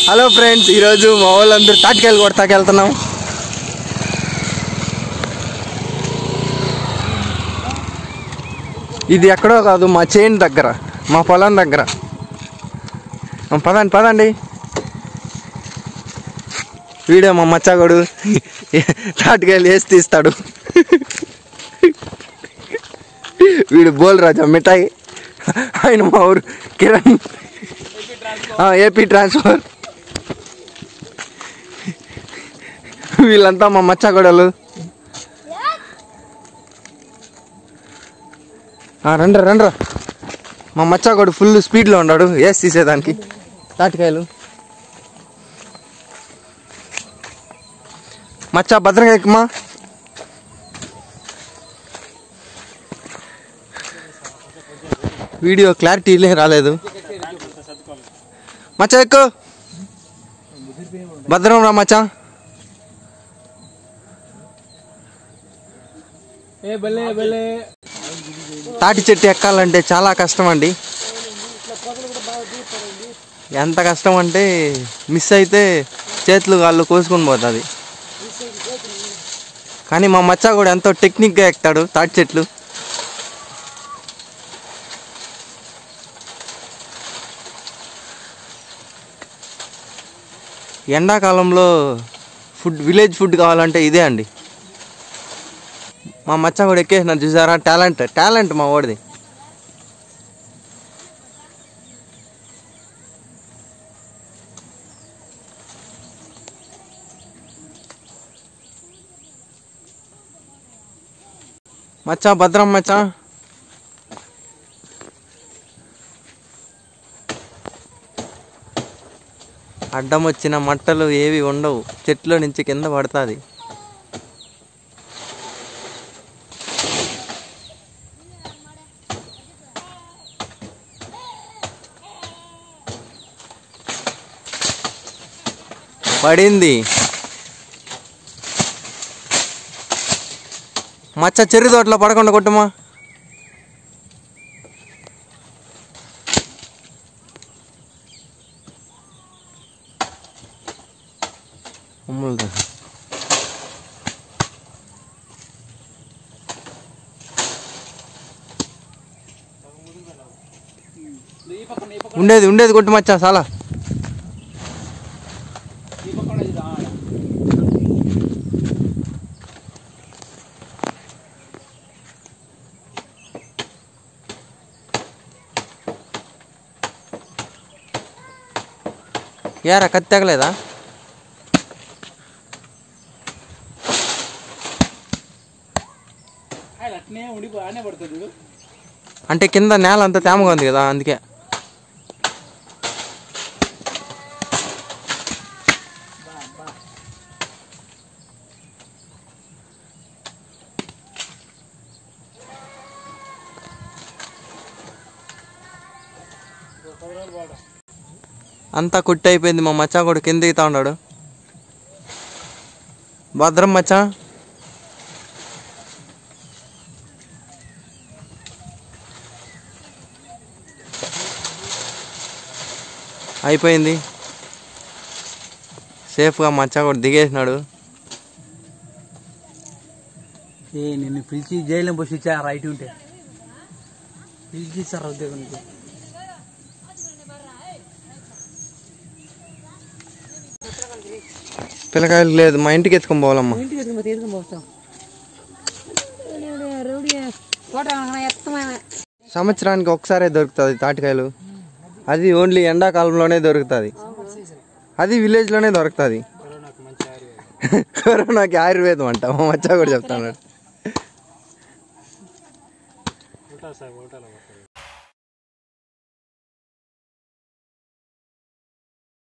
Hello friends ఈరోజు మా వాళ్ళందరూ తాటికాయలు కొడతాకి వెళ్తున్నాం ఇది ఎక్కడో కాదు మా చేను దగ్గర మా పొలం దగ్గర ఆ, పదండి పదండి వీడియో మా మచ్చాగడు తాటికాయలు వేసి తీస్తాడు వీడు బోల్ రాజా మిఠాయి ఆయన మా ఊరు కిరణ్ ఆ, ఏపీ ట్రాన్స్ఫర్ వీళ్ళంతా మా మచ్చగొడలు రండ్రా రండ్రా మా మచ్చగొడు ఫుల్ స్పీడ్లో ఉన్నాడు వేసి తీసేదానికి తాటికాయలు మచ్చా భద్రంగా ఎక్కుమా వీడియో క్లారిటీ రాలేదు మచ్చా ఎక్కు భద్రం రా మచ్చా ఏ భలే భలే తాటి చెట్టు ఎక్కాలంటే చాలా కష్టం అండి ఎంత కష్టం అంటే మిస్ అయితే చేతులు కాళ్ళు కోసుకొని పోతుంది కానీ మా మచ్చా కూడా ఎంతో టెక్నిక్గా ఎక్కుతాడు తాటి చెట్లు ఎండాకాలంలో ఫుడ్ విలేజ్ ఫుడ్ కావాలంటే ఇదే అండి మా మచ్చా కూడా ఎక్కేసినారు చూసారా టాలెంట్ టాలెంట్ మా వాడిది మచ్చా భద్రం మచ్చా అడ్డం వచ్చిన మట్టలు ఏవి ఉండవు చెట్లో నుంచి కింద పడుతుంది పడింది మచ్చ చెర్రి తోటలో పడకుండా కొట్టుమా అమ్ములు ఈ పక్కన ఈ పక్కన ఉండేది ఉండేది కొట్టు మచ్చా చాలా ఈ పక్కన ఇది రా. ఏరా కత్తి తెగలేదా ఆయన అట్నే ఉండిపో ఆనే పడుతుంది చూడు అంటే కింద నేల అంతా తేమగా ఉంది కదా అందుకే అంతా కుట్టి అయిపోయింది మా మచ్చా కూడా కింద దిగుతా ఉన్నాడు భద్రం మచ్చా అయిపోయింది సేఫ్గా మచ్చా కూడా దిగేసినాడు ఏ నిన్ను పిలిచి జైలు పోసి ఇచ్చా రైట్ ఉంటే పిలిచి ఇచ్చారు ఉద్యోగానికి పిల్లకాయలు లేదు మా ఇంటికి ఎత్తుకొని పోవాలమ్మా ఇంటికి ఎత్తుకుని పోతే ఎత్తుకుని పోతాం రౌడీ తోట ఎత్తమైన సంవత్సరానికి ఒకసారే దొరుకుతుంది తాటికాయలు అది ఓన్లీ ఎండాకాలంలోనే దొరుకుతుంది అది విలేజ్లోనే దొరుకుతుంది కరోనాకు మంచి ఆయుర్వేదం కరోనాకి ఆయుర్వేదం అంట మా మచ్చా కూడా చెప్తాను ఉంటా సార్ ఓటాలో